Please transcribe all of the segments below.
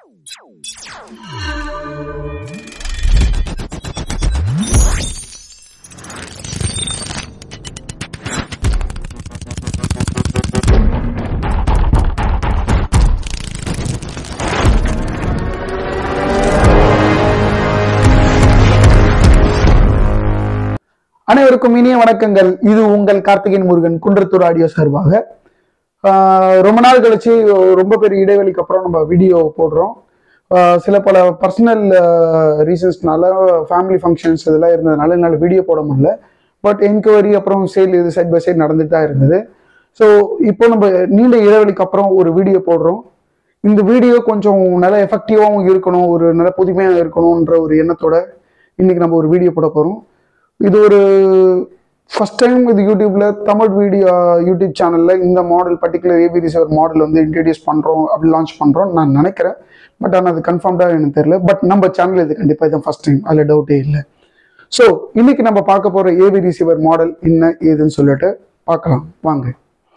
அனைவருக்கும் இனிய வணக்கங்கள் இது உங்கள் கார்த்திகேயன் முருகன் குன்றத்தூர் ஆடியோ சார்பாக ஆஹ் ரொம்ப நாள் கழிச்சு ரொம்ப பெரிய இடைவெளிக்கு அப்புறம் நம்ம வீடியோ போடுறோம் ஆஹ் சில பல பர்சனல் ரீசன்ஸ்னால ஃபேமிலி ஃபங்க்ஷன்ஸ் இதெல்லாம் இருந்ததுனால என்னால் வீடியோ போட முடியல பட் என்கொயரி அப்புறம் சேல் இது சைட் பை சைட் நடந்துட்டு தான் இருந்தது ஸோ இப்போ நம்ம நீண்ட இடைவெளிக்கு அப்புறம் ஒரு வீடியோ போடுறோம் இந்த வீடியோ கொஞ்சம் நல்ல எஃபெக்டிவாகவும் இருக்கணும் ஒரு நல்ல புதுமையாக இருக்கணுன்ற ஒரு எண்ணத்தோட இன்னைக்கு நம்ம ஒரு வீடியோ போட போகிறோம் இது ஒரு ஃபர்ஸ்ட் டைம் இது யூடியூப்ல தமிழ் வீடியோ யூடியூப் சேனல்ல இந்த model particular AV receiver model வந்து இன்ட்ரடியூஸ் பண்றோம் அப்படி லான்ச் பண்றோம் நான் நினைக்கிறேன் பட் ஆனால் அது கன்ஃபார்ம்டா எனக்கு தெரியல பட் நம்ம சேனல் இது கண்டிப்பாக இது ஃபர்ஸ்ட் டைம் அதில் டவுட்டே இல்லை ஸோ இன்னைக்கு நம்ம பார்க்க போற ஏவி ரிசீவர் மாடல் என்ன ஏதுன்னு சொல்லிட்டு பார்க்கலாம் வாங்க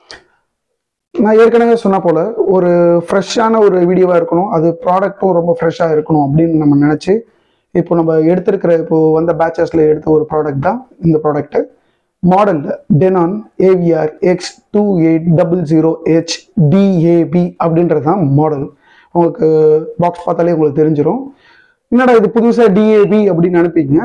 நான் ஏற்கனவே சொன்ன போல ஒரு ஃப்ரெஷ்ஷான ஒரு வீடியோவா இருக்கணும் அது ப்ராடக்ட்டும் ரொம்ப ஃப்ரெஷ்ஷாக இருக்கணும் அப்படின்னு நம்ம நினைச்சு இப்போ நம்ம எடுத்திருக்கிற இப்போ வந்த பேச்சஸ்ல எடுத்த ஒரு ப்ராடக்ட் தான் இந்த product model Denon AVR X two eight double zero H DAB அப்படின்றது தான் மாடல் உங்களுக்கு பாக்ஸ் பார்த்தாலே உங்களுக்கு தெரிஞ்சிடும் என்னடா இது புதுசாக டிஏபி அப்படின்னு நினைப்பீங்க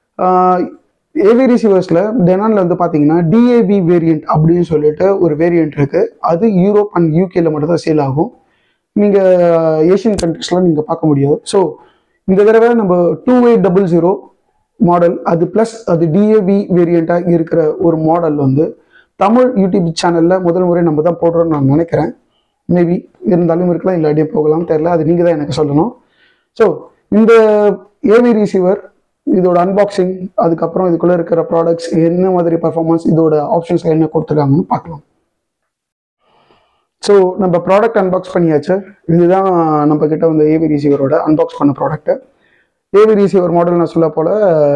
ஏவி ரிசீவர்ஸில் டெனானில் வந்து பார்த்தீங்கன்னா டிஏபி வேரியண்ட் அப்படின்னு சொல்லிட்டு ஒரு வேரியண்ட் இருக்குது அது யூரோப் அண்ட் யூகேல மட்டும் தான் சேல் ஆகும் நீங்கள் ஏஷியன் கண்ட்ரிஸ்லாம் நீங்கள் பார்க்க முடியாது ஸோ இந்த தடவை நம்ம two eight double zero model அது ப்ளஸ் அது டிஏவி வேரியண்ட்டாக இருக்கிற ஒரு மாடல் வந்து தமிழ் யூடியூப் சேனலில் முதல் முறை நம்ம தான் போடுறோம்னு நான் நினைக்கிறேன் மேபி இருந்தாலும் இருக்கலாம் இல்லாட்டியும் போகலாம் தெரில அது நீங்கள் தான் எனக்கு சொல்லணும் ஸோ இந்த ஏவி ரிசீவர் இதோட அன்பாக்சிங் அதுக்கப்புறம் இதுக்குள்ளே இருக்கிற ப்ராடக்ட்ஸ் என்ன மாதிரி பர்ஃபார்மன்ஸ் இதோட ஆப்ஷன்ஸ் என்ன கொடுத்துருக்காங்கன்னு பார்க்கலாம் ஸோ நம்ம ப்ராடக்ட் அன்பாக்ஸ் பண்ணியாச்சு இதுதான் நம்ம கிட்ட வந்து ஏவி ரிசீவரோட அன்பாக்ஸ் பண்ண ப்ராடக்ட் ஏவி ரிசீவர் மாடல் நான் சொல்ல போல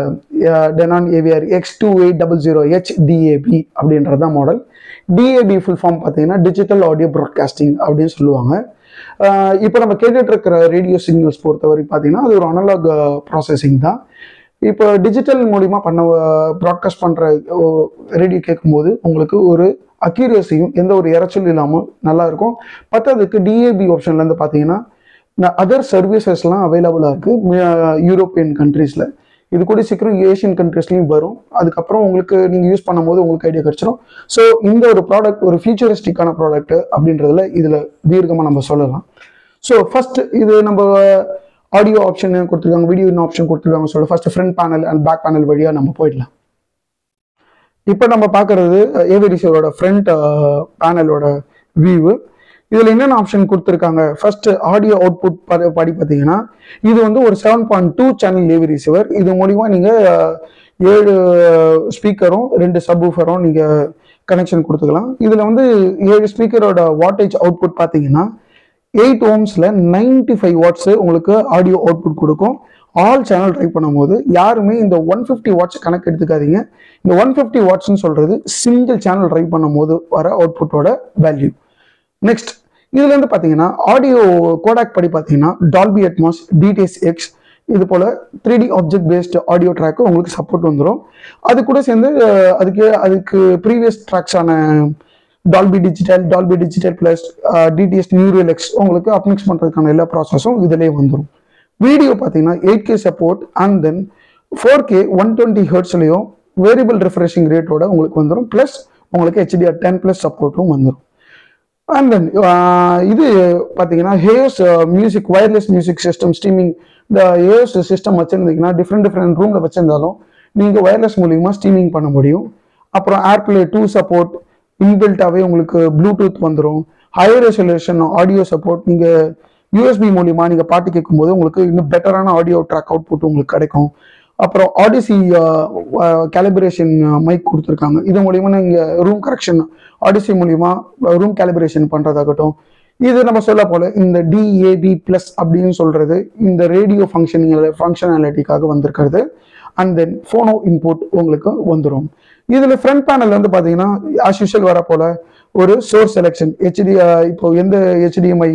Denon AVR X two eight double zero H DAB அப்படின்றது தான் மாடல் டிஏபி ஃபுல் ஃபார்ம் பார்த்தீங்கன்னா டிஜிட்டல் ஆடியோ ப்ராட்காஸ்டிங் அப்படின்னு சொல்லுவாங்க இப்போ நம்ம கேட்டுட்டு இருக்கிற ரேடியோ சிக்னல்ஸ் பொறுத்த வரைக்கும் பார்த்தீங்கன்னா அது ஒரு அனலாக் ப்ராசஸிங் தான் இப்போ டிஜிட்டல் மூலிமா பண்ண ப்ராட்காஸ்ட் பண்ணுற ரேடியோ கேட்கும்போது உங்களுக்கு ஒரு அக்யூரஸியும் எந்த ஒரு இறைச்சலும் இல்லாமல் நல்லா இருக்கும் பத்தாவதுக்கு டிஏபி ஆப்ஷன்லேருந்து பார்த்தீங்கன்னா அதர் சர்வீசஸ்லாம் அவைலபிளாக இருக்குது யூரோப்பியன் கண்ட்ரீஸில் இது கூட சீக்கிரம் ஏஷியன் கண்ட்ரீஸ்லையும் வரும் அதுக்கப்புறம் உங்களுக்கு நீங்கள் யூஸ் பண்ணும்போது உங்களுக்கு ஐடியா கிடைச்சிடும் ஸோ இந்த ஒரு ப்ராடக்ட் ஒரு ஃபியூச்சரிஸ்டிக்கான ப்ராடக்ட் அப்படின்றதுல இதில் தீர்க்கமாக நம்ம சொல்லலாம் ஸோ ஃபர்ஸ்ட் இது நம்ம ஆடியோ ஆப்ஷன் கொடுத்துருக்காங்க வீடியோ ஆப்ஷன் கொடுத்துருக்காங்க சொல்ல first front panel and back panel வழியாக நம்ம போயிடலாம் இப்போ நம்ம பார்க்கறது ஏவிரிசியோட ஃப்ரண்ட் பேனலோட வியூ இதில் என்னென்ன ஆப்ஷன் கொடுத்துருக்காங்க ஃபர்ஸ்ட் ஆடியோ அவுட்புட் படி பார்த்தீங்கன்னா இது வந்து ஒரு seven point two channel AV receiver இது மூலிமா நீங்கள் ஏழு ஸ்பீக்கரும் ரெண்டு சப்வூஃபரும் நீங்கள் கனெக்ஷன் கொடுத்துக்கலாம் இதில் வந்து ஏழு ஸ்பீக்கரோட வாட்டேஜ் அவுட்புட் பார்த்தீங்கன்னா எயிட் ஓம்ஸில் நைன்டி ஃபைவ் வாட்ஸு உங்களுக்கு ஆடியோ அவுட்புட் கொடுக்கும் ஆல் சேனல் ட்ரை பண்ணும்போது யாருமே இந்த ஒன் ஃபிஃப்டி வாட்ஸ் கணக்கு எடுத்துக்காதீங்க இந்த ஒன் ஃபிஃப்டி வாட்ஸ்னு சொல்கிறது சிங்கிள் சேனல் ட்ரை பண்ணும்போது வர அவுட்புட்டோட வேல்யூ நெக்ஸ்ட் இதுல இருந்து பார்த்தீங்கன்னா ஆடியோ கோடாக் படி பார்த்தீங்கன்னா டால்பி அட்மாஸ் டிடிஎஸ் எக்ஸ் இது போல three D object based audio track உங்களுக்கு சப்போர்ட் வந்துடும் அது கூட சேர்ந்து அதுக்கு அதுக்கு ப்ரீவியஸ் ட்ராக்ஸான Dolby digital Dolby digital plus DTS neural X உங்களுக்கு அப்மிக்ஸ் பண்ணுறதுக்கான எல்லா ப்ராசஸும் இதிலே வந்துடும் வீடியோ பார்த்தீங்கன்னா eight K support and then four K one twenty ஹர்ட்ஸ்லையும் வேரியபிள் ரெஃப்ரெஷிங் ரேட்டோட உங்களுக்கு வந்துடும் ப்ளஸ் உங்களுக்கு ஹெச்டிஆர் டென் ப்ளஸ் சப்போர்ட்டும் வந்துடும் அண்ட் தென் இது பார்த்தீங்கன்னா HEOS music wireless music system streaming இந்த ஹேர்ஸ் சிஸ்டம் வச்சுருந்தீங்கன்னா டிஃப்ரெண்ட் டிஃப்ரெண்ட் ரூமில் வச்சுருந்தாலும் நீங்கள் ஒயர்லெஸ் மூலியமாக ஸ்ட்ரீமிங் பண்ண முடியும் அப்புறம் ஏர்பிளே டூ சப்போர்ட் இன்பில்ட்டாகவே உங்களுக்கு ப்ளூடூத் வந்துடும் ஹையர் ரெசல்யூஷன் ஆடியோ சப்போர்ட் நீங்கள் யூஎஸ்பி மூலிமா நீங்கள் பாட்டு கேட்கும்போது உங்களுக்கு இன்னும் பெட்டரான ஆடியோ ட்ராக் அவுட்புட் உங்களுக்கு கிடைக்கும் அப்புறம் ஆடிசி கேலிபிரேஷன் மைக் கொடுத்துருக்காங்க இது மூலிமா நீங்கள் ரூம் கரெக்ஷன் ஆடிசி மூலிமா ரூம் கேலிபிரேஷன் பண்ணுறதாகட்டும் இது நம்ம சொல்ல போல இந்த டிஏபி பிளஸ் அப்படின்னு சொல்றது இந்த ரேடியோ ஃபங்க்ஷனிங் ஃபங்க்ஷனாலிட்டிக்காக வந்திருக்கிறது அண்ட் தென் ஃபோனோ இன்புட் உங்களுக்கு வந்துடும் இதில் ஃப்ரண்ட் பேனல் வந்து பார்த்தீங்கன்னா ஆஸ் யூஷுவல் வர போல ஒரு சோர்ஸ் செலெக்ஷன் ஹெச்டி இப்போ எந்த HDMI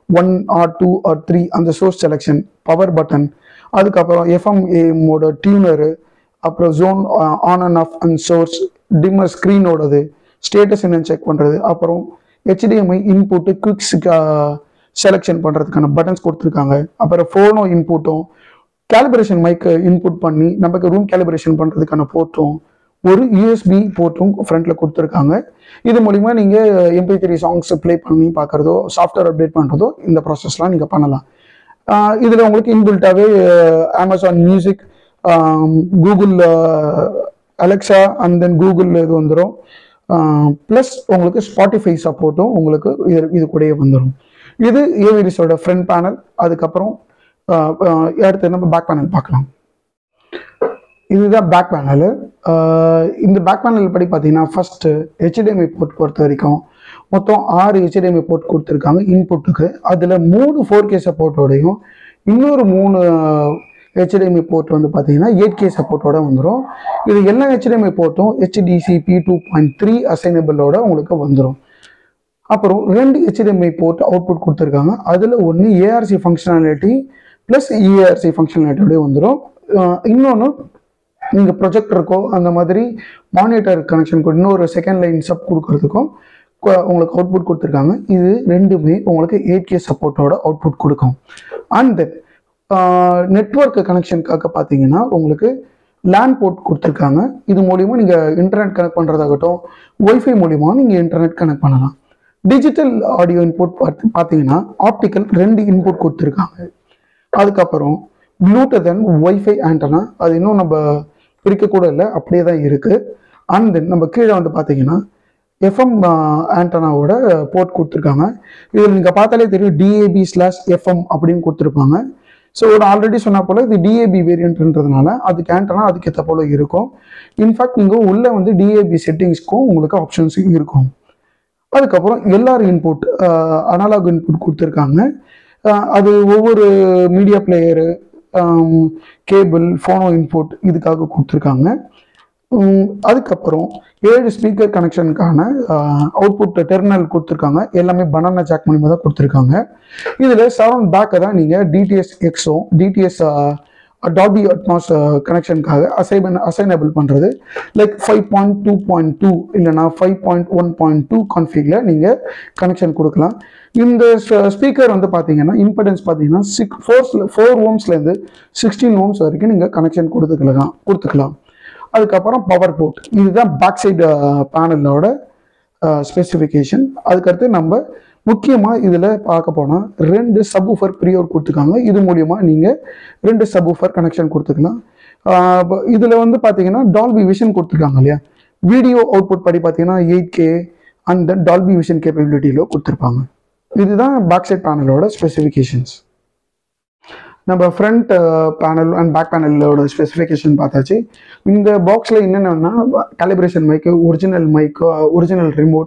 one or two or three அந்த சோர்ஸ் செலெக்ஷன் பவர் பட்டன் அதுக்கப்புறம் எஃப்எம்ஏ மோட டியூனரு அப்புறம் zone on and off and source dimmer ஸ்க்ரீனோடது ஸ்டேட்டஸ் என்னன்னு செக் பண்ணுறது அப்புறம் ஹெச்டிஎம்ஐ இன்புட்டு குவிக்ஸ் செலெக்ஷன் பண்ணுறதுக்கான பட்டன்ஸ் கொடுத்துருக்காங்க அப்புறம் ஃபோனோ இன்புட்டும் கேலிபிரேஷன் மைக்கு இன்புட் பண்ணி நமக்கு ரூம் கேலிபிரேஷன் பண்ணுறதுக்கான போர்ட்டும் ஒரு யூஎஸ்பி போர்ட்டும் ஃப்ரண்ட்டில் கொடுத்துருக்காங்க இது மூலிமா நீங்கள் எம்பி த்ரீ சாங்ஸ் ப்ளே பண்ணி பார்க்குறதோ சாஃப்ட்வேர் அப்டேட் பண்ணுறதோ இந்த ப்ராசஸ்லாம் நீங்கள் பண்ணலாம் இதில் உங்களுக்கு இன்பில்ட்டாகவே Amazon music Google Alexa and then Google இது வந்துடும் ப்ளஸ் உங்களுக்கு ஸ்பாட்டிஃபை சப்போர்ட்டும் உங்களுக்கு இது இது கூடயே வந்துடும் இது ஏவிரிஸோட ஃப்ரண்ட் பேனல் அதுக்கப்புறம் ஆஹ் ஆஹ் அடுத்து நம்ம பேக் பேனல் பார்க்கலாம் இதுதான் பேக் பேனல் இந்த பேக் பேனல் படி பார்த்தீங்கன்னா ஃபர்ஸ்ட் ஹெச்டிஎம்ஐ போர்ட் பொறுத்த வரைக்கும் மொத்தம் ஆறு ஹெச்டிஎம்ஐ போர்ட் கொடுத்துருக்காங்க இன்புட்டுக்கு அதில் மூணு ஃபோர் கே சப்போர்ட்டோடையும் இன்னொரு மூணு ஹெச்டிஎம்ஐ போர்ட் வந்து பார்த்தீங்கன்னா எயிட் கே சப்போர்ட்டோட வந்துடும் இது எல்லா ஹெச்டிஎம்ஐ போர்ட்டும் HDC P two point three அசைனபிளோட உங்களுக்கு வந்துடும் அப்புறம் ரெண்டு ஹெச்டிஎம்ஐ போர்ட் அவுட்புட் கொடுத்துருக்காங்க அதில் ஒன்று ஏஆர்சி ஃபங்க்ஷனாலிட்டி ப்ளஸ் இஏஆர்சி ஃபங்க்ஷனாலிட்டியோடய வந்துடும் இன்னொன்று நீங்கள் ப்ரொஜெக்டருக்கோ அந்த மாதிரி மானிட்டர் கனெக்ஷனுக்கு இன்னொரு செகண்ட் லைன் சப் கொடுக்கறதுக்கும் கு- உங்களுக்கு அவுட்புட் கொடுத்துருக்காங்க இது ரெண்டுமே உங்களுக்கு எயிட் கே சப்போர்ட்டோட அவுட்புட் கொடுக்கும் அண்ட் தென் நெட்ஒர்க் கனெக்ஷனுக்காக பார்த்தீங்கன்னா உங்களுக்கு லேண்ட் போர்ட் கொடுத்துருக்காங்க இது மூலிமா நீங்கள் இன்டர்நெட் கனெக்ட் பண்ணுறதாகட்டும் ஒய்ஃபை மூலிமா நீங்கள் இன்டர்நெட் கனெக்ட் பண்ணலாம் டிஜிட்டல் ஆடியோ இன்புட் பார்த்து பார்த்தீங்கன்னா ஆப்டிக்கல் ரெண்டு இன்புட் கொடுத்துருக்காங்க அதுக்கப்புறம் ப்ளூடூத் அண்ட் ஒய்ஃபை ஆண்டனா அது இன்னும் நம்ம பிரிக்க கூட இல்லை அப்படியே தான் இருக்குது அண்ட் தென் நம்ம கீழே வந்து பார்த்தீங்கன்னா எஃப்எம் ஆண்டனாவோட போர்ட் கொடுத்துருக்காங்க இதில் நீங்கள் பார்த்தாலே தெரியும் டிஏபி ஸ்லாஷ் எஃப்எம் அப்படின்னு கொடுத்துருப்பாங்க ஸோ நான் ஆல்ரெடி சொன்ன போல் இது டிஏபி வேரியன்ட்ன்றதுனால அதுக்கு ஆண்டனா அதுக்கேற்ற போல் இருக்கும் இன்ஃபேக்ட் நீங்கள் உள்ளே வந்து டிஏபி செட்டிங்ஸ்க்கும் உங்களுக்கு ஆப்ஷன்ஸ் இருக்கும் அதுக்கப்புறம் எல்லார் இன்புட் அனலாக் இன்புட் கொடுத்துருக்காங்க அஹ் அது ஒவ்வொரு media player cable phono input இதுக்காக கொடுத்துருக்காங்க உம், அதுக்கப்புறம் ஏழு ஸ்பீக்கர் கனெக்ஷனுக்கான அவுட்புட் டெர்மினல் கொடுத்துருக்காங்க எல்லாமே பனானா ஜாக் மூலியமாக தான் கொடுத்துருக்காங்க இதில் சரௌண்ட் பேக்கை தான் நீங்கள் டிடிஎஸ் எக்ஸோ டிடிஎஸ் டாபி அட்மாஸ் கனெக்ஷனுக்காக அசைபன் அசைனபிள் பண்ணுறது like five point two point two இல்லைனா five point one point two கான்ஃபிகில் நீங்கள் கனெக்ஷன் கொடுக்கலாம் இந்த ஸ்பீக்கர் வந்து பார்த்தீங்கன்னா இம்படன்ஸ் பார்த்தீங்கன்னா சிக்ஸ் ஃபோர்ஸில் ஃபோர் ஓம்ஸ்லேருந்து சிக்ஸ்டீன் ஓம்ஸ் வரைக்கும் நீங்கள் கனெக்ஷன் கொடுத்துக்கலாம் கொடுத்துக்கலாம் அதுக்கப்புறம் பவர் போர்ட் இதுதான் பேக் சைடு பேனலோட ஸ்பெசிஃபிகேஷன் அதுக்கடுத்து நம்ம முக்கியமாக இதில் பார்க்க போனால் ரெண்டு சப்வூஃபர் ப்ரீயோர் கொடுத்துருக்காங்க இது மூலியமா நீங்கள் ரெண்டு சப்வூஃபர் கனெக்ஷன் கொடுத்துக்கலாம் இதில் வந்து பார்த்தீங்கன்னா டால்பி விஷன் கொடுத்துருக்காங்க இல்லையா வீடியோ அவுட்புட் படி பார்த்தீங்கன்னா eight K and then Dolby vision கேப்பபிலிட்டியில் கொடுத்துருப்பாங்க இதுதான் பேக் சைட் பேனலோட ஸ்பெசிஃபிகேஷன்ஸ் நம்ம ஃப்ரண்ட் பேனல் அண்ட் பேக் பேனலோட ஸ்பெசிஃபிகேஷன் பார்த்தாச்சு இந்த பாக்ஸில் என்னென்னா calibration mic original mic original remote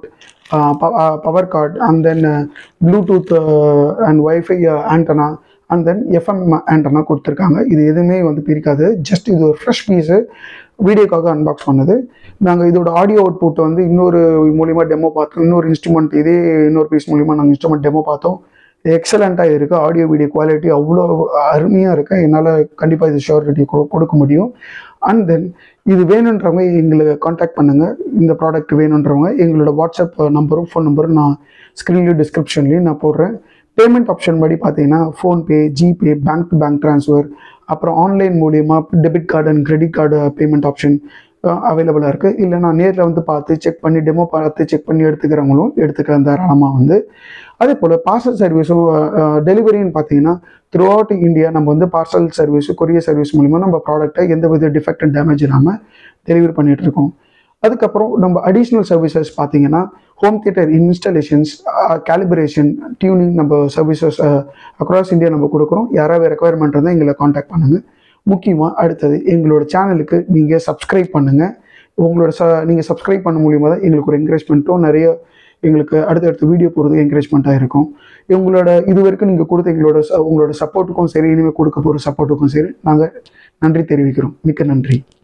power cord and then Bluetooth and wifi antenna and then FM antenna கொடுத்துருக்காங்க இது எதுவுமே வந்து பிரிக்காது ஜஸ்ட் இது ஒரு ஃப்ரெஷ் பீஸு வீடியோக்காக அன்பாக்ஸ் பண்ணது நாங்கள் இதோட ஆடியோ அவுட்புட் வந்து இன்னொரு மூலிமா டெமோ பார்த்தோம் இன்னொரு இன்ஸ்ட்ருமெண்ட் இதே இன்னொரு பீஸ் மூலிமா நாங்கள் இன்ஸ்ட்ருமெண்ட் டெமோ பார்த்தோம் எக்ஸலண்ட்டாக இருக்குது ஆடியோ வீடியோ குவாலிட்டி அவ்வளோ அருமையாக இருக்குது என்னால் கண்டிப்பாக இது ஷோரிட்டி கொடுக்க முடியும் அண்ட் தென் இது வேணுன்றவங்க எங்களை காண்டாக்ட் பண்ணுங்கள் இந்த ப்ராடக்ட் வேணுன்றவங்க எங்களோட வாட்ஸ்அப் நம்பரும் ஃபோன் நம்பரும் நான் ஸ்க்ரீன்லேயும் டிஸ்கிரிப்ஷன்லேயும் நான் போடுறேன் பேமெண்ட் ஆப்ஷன் படி பார்த்தீங்கன்னா PhonePe GPay bank to bank transfer அப்புறம் ஆன்லைன் மூலியமாக debit card and credit card payment option அவைலபிளாக இருக்குது இல்லை நான் நேரில் வந்து பார்த்து செக் பண்ணி டெமோ பார்த்து செக் பண்ணி எடுத்துக்கிறவங்களும் எடுத்துக்கலாம் தாராளமாக வந்து அதே போல் பார்சல் சர்வீஸும் டெலிவரின்னு பார்த்தீங்கன்னா த்ரூ அவுட் இந்தியா நம்ம வந்து பார்சல் சர்வீஸு கொரியர் சர்வீஸ் மூலிமா நம்ம ப்ராடக்ட்டை எந்த வித டிஃபெக்ட் அண்ட் டேமேஜ் இல்லாமல் டெலிவரி பண்ணிட்டு இருக்கோம் அதுக்கப்புறம் நம்ம அடிஷ்னல் சர்வீசஸ் பார்த்தீங்கன்னா home theatre installations calibration tuning நம்ம சர்வீசஸ் அக்ராஸ் இந்தியா நம்ம கொடுக்குறோம் யாராவது ரெக்குவயர்மெண்ட் இருந்தால் எங்களை காண்டாக்ட் பண்ணுங்கள் முக்கியமாக அடுத்தது எங்களோட சேனலுக்கு நீங்கள் சப்ஸ்கிரைப் பண்ணுங்கள் உங்களோட ச நீங்கள் சப்ஸ்கிரைப் பண்ண மூலியமாக தான் எங்களுக்கு ஒரு என்கரேஜ்மெண்ட்டும் நிறைய எங்களுக்கு அடுத்தடுத்த வீடியோ போகிறது என்கரேஜ்மெண்ட்டாக இருக்கும் உங்களோட இது வரைக்கும் நீங்கள் கொடுத்த எங்களோட ச- உங்களோட சப்போர்ட்டுக்கும் சரி இனிமேல் கொடுக்க போகிற சப்போர்ட்டுக்கும் சரி நாங்கள் நன்றி தெரிவிக்கிறோம் மிக்க நன்றி